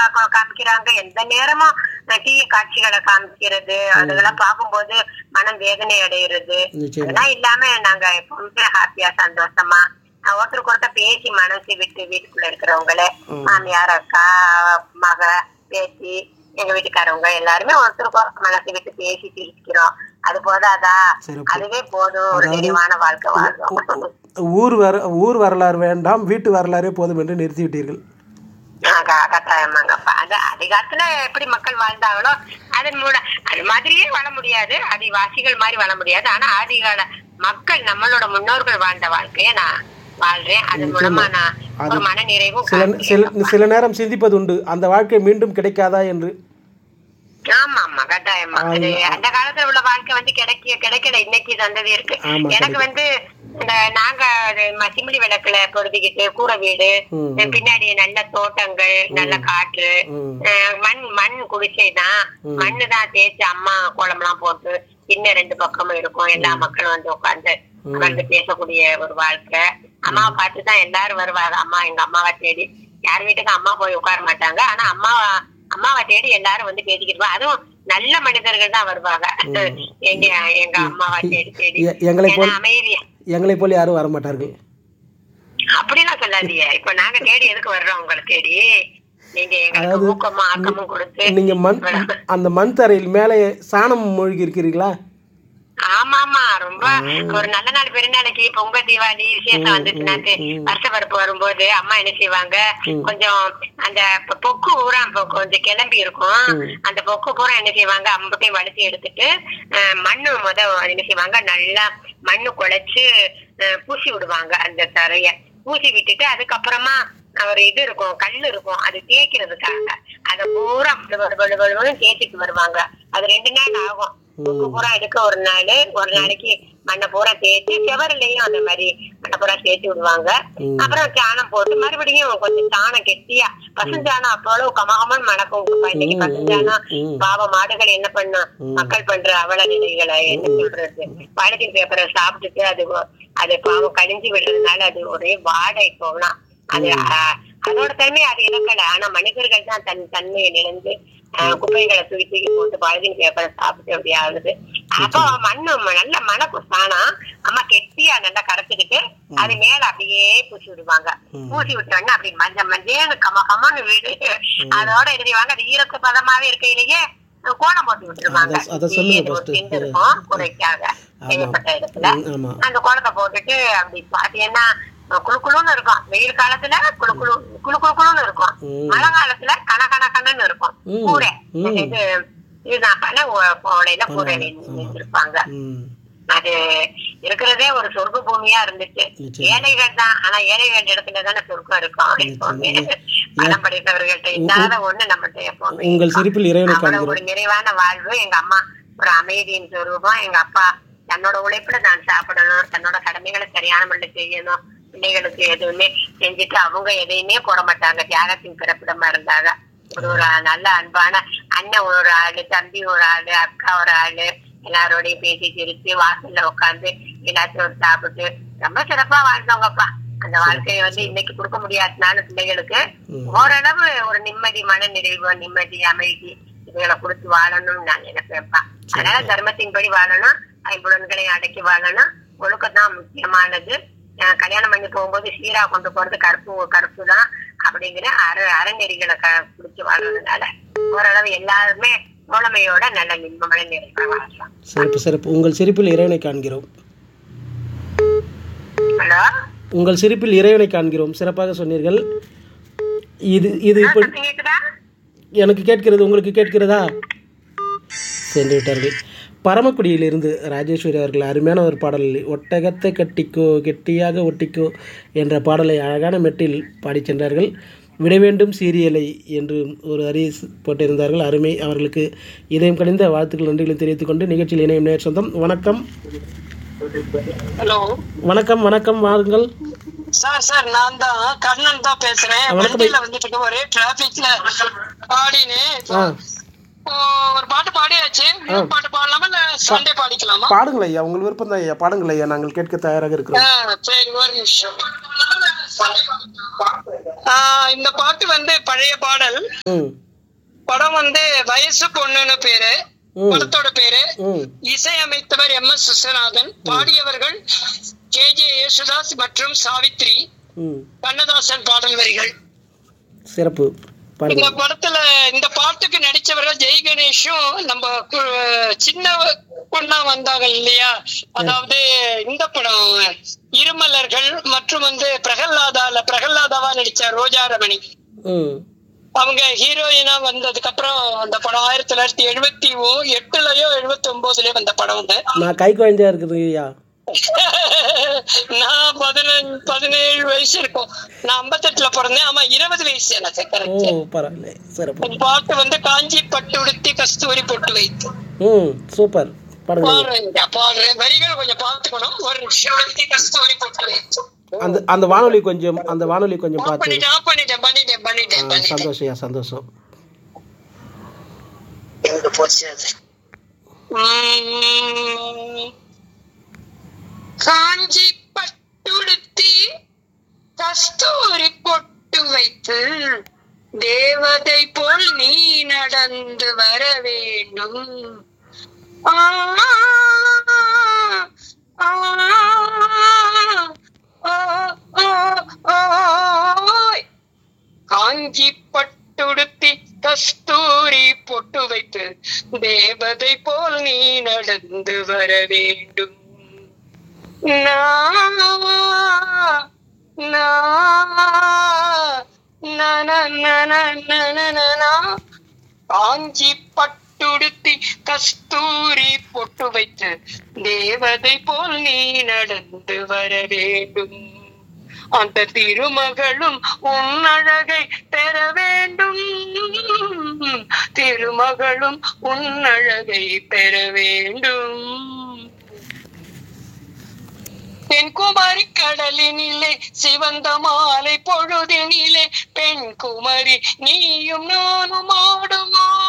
வா- கா- காமிக்கிறாங்க எந்த நேரமும் அஹ், தீய காட்சிகளை காமிக்கிறது அதுக்கெல்லாம் பார்க்கும்போது மனம் வேதனை அடைகிறது நிச்சயமா அதெல்லாம் இல்லாம நாங்க எப்பவுமே ஹாப்பியா சந்தோஷமா அஹ், ஒருத்தருக்கு ஒருத்தர் பேசி மனசு விட்டு வீட்டுக்குள்ள இருக்கிறவங்கள மாமியார் அக்கா மக பேசி எங்க வீட்டுக்காரவங்க எல்லாருமே ஒருத்தருக்கு ஒருத்தர் மனசு விட்டு பேசி சிரிக்கிறோம் அது போதாதா சிறப்பு. அதுவே போதும் ஒரு நிறைவான வாழ்க்கை வாழ்றோம் ஊர் வர ஊர் வரலாறு வேண்டாம் வீட்டு வரலாறே போதும் என்று நிறுத்திவிட்டீர்கள் ஆஹ் க- கட்டாயமாங்கப்பா அது அதிகாலத்துல எப்படி மக்கள் வாழ்ந்தாங்களோ அதன் மூல அது மாதிரியே வாழ முடியாது ஆதிவாசிகள் மாதிரி வாழ முடியாது ஆனா ஆதிகால மக்கள் நம்மளோட முன்னோர்கள் வாழ்ந்த வாழ்க்கைய நான் வாழ்றேன் அதன் மூலமா நான் ஒரு மன நிறைவும் சில சில காண்கிறேன். சில நேரம் சிந்திப்பது உண்டு அந்த வாழ்க்கை மீண்டும் கிடைக்காதா என்று ஆமா ஆமா கட்டாயமா அது அந்த காலத்துல உள்ள வாழ்க்கை வந்து கிடைக்க கிடைக்கல இன்னைக்கு சந்ததி இருக்கு ஆமா, எனக்கு வந்து இந்த நாங்க அது ம- சிமிலி விளக்குல பொருதிக்கிட்டு கூரை வீடு ம், பின்னாடி நல்ல தோட்டங்கள் நல்ல காற்று ம். அஹ் மண் மண் குடிசை தான் மண்ணு தான் தேய்ச்சி அம்மா கோலம்லாம் போட்டு பின்ன ரெண்டு பக்கமும் இருக்கும் எல்லா மக்களும் வந்து உட்கார்ந்து வந்து பேசக்கூடிய ஒரு வாழ்க்கை அம்மாவை பார்த்து தான் எல்லாரும் வருவாங்க அம்மா எங்க அம்மாவை தேடி யார் வீட்டுக்கு அம்மா போய் உட்கார மாட்டாங்க ஆனா அம்மா அம்மாவை தேடி எல்லாரும் வந்து பேசிக்கிட்டு இருப்பாங்க. அதுவும் நல்ல மனிதர்கள் தான் வருவாங்க எங்க எங்க அம்மாவை தேடி தேடி எ- எங்களை போல் ஏன்னா அமைதியா எங்களை போல் யாரும் வர மாட்டார்கள் அப்படிலாம் சொல்லாதீங்க இப்ப நாங்க தேடி எதுக்கு வர்றோம் உங்களை தேடி நீங்க எங்களுக்கு ஊக்கமும் ஆக்கமும் கொடுத்து நீங்க மண் அந்த மண் தரையில் மேலே சாணம் மூழ்கி இருக்கிறீர்களா ஆமா ஆமா ரொம்ப ஒரு நல்ல நாள் பெருநாளைக்கு பொங்க தீபாவளி விசேஷம் வந்துச்சுனாக்கு வருஷ பருப்பு வரும்போது அம்மா என்ன செய்வாங்க கொஞ்சம் அந்த பொ- பொக்கு பூரா இப்ப கொஞ்சம் கிளம்பி இருக்கும் அந்த பொக்கு பூரா என்ன செய்வாங்க அம்பட்டையும் வலிச்சு எடுத்துட்டு அஹ், மண்ணு முத என்ன செய்வாங்க நல்லா மண்ணு குழைச்சு அஹ், பூசி விடுவாங்க அந்த தரைய பூசி விட்டுட்டு அதுக்கப்புறமா ஒரு இது இருக்கும் கல் இருக்கும் அது தேய்க்கிறதுக்காக அதை பூரா வலு வலு வலு வலுன்னு தேய்ச்சிட்டு வருவாங்க அது ரெண்டு நாள் ஆகும் புக்கு பூரா எடுக்க ஒரு நாள் ஒரு நாளைக்கு மண்ணை பூரா தேய்ச்சி செவருலயும் அந்த மாதிரி மண்ணை பூரா தேய்ச்சி விடுவாங்க அப்புறம் சாணம் போட்டு மறுபடியும் கொஞ்சம் சாணம் கெட்டியா பசுஞ்சாணம் அப்போல கமகமன் மணக்கும் இன்னைக்கு பசுஞ்சாணம் பாவ மாடுகள் என்ன பண்ணும் மக்கள் பண்ற அவல நிலைகளை என்ன சொல்றது பாலித்தீன் பேப்பரை சாப்பிட்டுட்டு அது அது பாவம் கழிஞ்சு விடுறதுனால அது ஒரே வாடை போகலாம் அது அஹ், அதோட தன்மை அது இழக்கல ஆனா மனிதர்கள் தான் தன் தன்மையை இழந்து அஹ், குப்பைகளை தூக்கி தூக்கி போட்டு பாலித்தீன் பேப்பரை சாப்பிட்டு அப்படி ஆகுது அப்போ மண்ணு ம- நல்ல மணக்கும் சாணம் அம்மா கெட்டியா நல்லா கரைச்சிக்கிட்டு அது மேல அப்படியே பூசி விடுவாங்க பூசி விட்டோன்னா அப்படி மஞ்சள் மஞ்சள் கம கமன்னு வீடு அதோட எழுதிவாங்க அது ஈரத்து பதமாவே இருக்கையிலேயே கோலம் போட்டு விட்டுருவாங்க அத- அத சொல்லுங்க இது ஒரு first. திண்டு இருக்கும் குறைக்காக செய்யப்பட்ட இடத்துல ம், ஆமா அந்த கோலத்தை போட்டுட்டு அப்படி பாத்தீங்கன்னா குளு குளுன்னு இருக்கும் வெயில் காலத்துல குளு குளு குளு குளு குளுன்னு இருக்கும் ம். மழை காலத்துல கன கன கனன்னு இருக்கும் ம். கூரை ம். இது இதுதான் பனை ஓ- ஓலையில கூரை வச்சிருப்பாங்க ம் அது இருக்கிறதே ஒரு சொர்க்க பூமியா இருந்துச்சு நிச்சயம். ஏழைகள் தான் ஆனா ஏழைகள் இடத்துல தானே சொர்க்கம் இருக்கும் எப்பவுமே பணம் படைத்தவர்கள்ட்ட இல்லாத ஒண்ணு நம்மகிட்ட எப்பவுமே உங்கள் சிரிப்பில் இறைவனை அவ்வளவு காண்கிறோம் ஒரு நிறைவான வாழ்வு எங்க அம்மா ஒரு அமைதியின் சொரூபம் எங்க அப்பா தன்னோட உழைப்புல நான் சாப்பிடணும் தன்னோட கடமைகளை சரியான முறையில் செய்யணும் பிள்ளைகளுக்கு எதுவுமே செஞ்சுட்டு அவங்க எதையுமே போட மாட்டாங்க தியாகத்தின் பிறப்பிடமா இருந்தாங்க ஒரு ஒரு நல்ல அன்பான அண்ணன் ஒரு ஆளு தம்பி ஒரு ஆளு அக்கா ஒரு ஆளு எல்லாரோடையும் பேசி சிரிச்சு வாசல்ல உட்காந்து எல்லாத்தையும் ஒரு சாப்பிட்டு ரொம்ப சிறப்பா வாழ்ந்தவங்கப்பா அந்த வாழ்க்கையை வந்து இன்னைக்கு கொடுக்க முடியாதனால பிள்ளைகளுக்கு ஓரளவு ஒரு நிம்மதி மன நிறைவு நிம்மதி அமைதி இதுகளை கொடுத்து வாழணும்னு நான் நினைப்பேன்ப்பா அதனால தர்மத்தின்படி வாழணும் ஐம்புலன்களை அடக்கி வாழணும் ஒழுக்கம் தான் முக்கியமானது அஹ் கல்யாணம் பண்ணி போகும்போது சீரா கொண்டு போறது கருப்பு கருப்பு தான் அப்படிங்கிற அற அறநெறிகளை க பிடிச்சு வாழ்றதுனால ஓரளவு எல்லாருமே தோழமையோட நல்ல நிம்மமான நிறைவா வாழலாம் சிறப்பு சிறப்பு உங்கள் சிரிப்பில் இறைவனை காண்கிறோம் ஹலோ உங்கள் சிரிப்பில் இறைவனை காண்கிறோம் சிறப்பாக சொன்னீர்கள் இது இது இப்படி சத்தம் கேக்குதா எனக்கு கேட்கிறது உங்களுக்கு கேட்கிறதா சென்று விட்டார்கள் பரமக்குடியிலிருந்து ராஜேஸ்வரி அவர்கள் அருமையான ஒரு பாடல் ஒட்டகத்தை கட்டிக்கோ கெட்டியாக ஒட்டிக்கோ என்ற பாடலை அழகான மெட்டில் பாடிச் சென்றார்கள் விட வேண்டும் சீரியலை என்று ஒரு அறி போட்டிருந்தார்கள் அருமை அவர்களுக்கு இதயம் கணிந்த வாழ்த்துக்கள் நன்றிகளை தெரிவித்துக் கொண்டு நிகழ்ச்சியில் இணையும் நேர் சொந்தம் வணக்கம் ஹலோ வணக்கம் வணக்கம் வாருங்கள் சார் சார் நான் தான் கண்ணன் தான் பேசுறேன் வணக்கம். வண்டியில வந்துட்டு இருக்க ஒரே டிராபிக்ல பாடினு ஆ இப்போ ஒரு பாட்டு பாடியாச்சு இன்னொரு பாட்டு பாடலாமா இல்ல சண்டே பாடிக்கலாமா பாடுங்கள் ஐயா உங்கள் விருப்பம் தான் ஐயா பாடுங்கள் ஐயா நாங்கள் கேட்க தயாராக இருக்கிறோம் ஆ, சரி ஒரு நிமிஷம் ஆஹ் இந்த பாட்டு வந்து பழைய பாடல் ம் படம் வந்து வயசு பொண்ணுன்னு பேரு ம் படத்தோட பேரு ம் இசையமைத்தவர் எம் எஸ் விஸ்வநாதன் பாடியவர்கள் கே ஜே யேசுதாஸ் மற்றும் சாவித்ரி ம் கண்ணதாசன் பாடல் வரிகள் சிறப்பு இந்த பாடுங்க படத்துல இந்த பாட்டுக்கு நடிச்சவர்கள் ஜெய் கணேஷும் நம்ம கு- சின்ன பொண்ணா வந்தாங்க இல்லையா அதாவது இந்த படம் இருமலர்கள் மற்றும் வந்து பிரகல்லாதால பிரகல்லாதாவா நடிச்ச ரோஜா ரமணி ம் அவங்க ஹீரோயினா வந்ததுக்கு அப்புறம் அந்த படம் ஆயிரத்தி தொள்ளாயிரத்தி எழுபத்தி எட்டுலயோ எழுபத்தி ஒன்பதுலயோ வந்த படம் வந்து நான் கை குழந்தையா இருக்குது ஐயா நான் பதினஞ்சு பதினேழு வயசு இருக்கும் நான் ஐம்பத்தெட்டுல பிறந்தேன் ஆமா இருபது வயசு எனக்கு ஓ கரெக்ட் பரவாயில்ல சிறப்பு பாட்டு வந்து காஞ்சி பட்டு உடுத்தி கஸ்தூரி பொட்டு வைத்து ம் சூப்பர் பாடுங்க ஐயா. பாடுறேன் பாடுறேன் வரிகள் கொஞ்சம் பார்த்துக்கணும் ஒரு நிமிஷம் உடுத்தி கஸ்தூரி பொட்டு வைத்து அந்த அந்த வானொலி கொஞ்சம் அந்த வானொலி கொஞ்சம் ஆஃப் பார்த்து பண்ணிட்டேன் ஆஃப் பண்ணிட்டேன் பண்ணிட்டேன் ஆ, பண்ணிட்டேன் பண்ணிட்டேன் சந்தோஷம் ஐயா சந்தோஷம் எங்க போச்சு அது உம், காஞ்சி பட்டுடுத்தி கஸ்தூரி பொட்டு வைத்து தேவதை போல் நீ நடந்து வர வேண்டும் ஆ, ஆ, ஆ, ஆ, ஆய். காஞ்சி பட்டுடுத்தி கஸ்தூரி பொட்டு வைத்து தேவதை போல் நீ நடந்து வர வேண்டும் நா- நா- நா- நா- நா- நா- நா- நா- நா- நா. காஞ்சி பட்டுடுத்தி கஸ்தூரி பொட்டு வைத்து தேவதை போல் நீ நடந்து வர வேண்டும் அந்த திருமகளும் உன் அழகை பெற வேண்டும் திருமகளும் உன் அழகை பெற வேண்டும் தென்குமரி கடலினிலே சிவந்த மாலை பொழுதினிலே பெண் குமரி நீயும் நானும் ஆடும்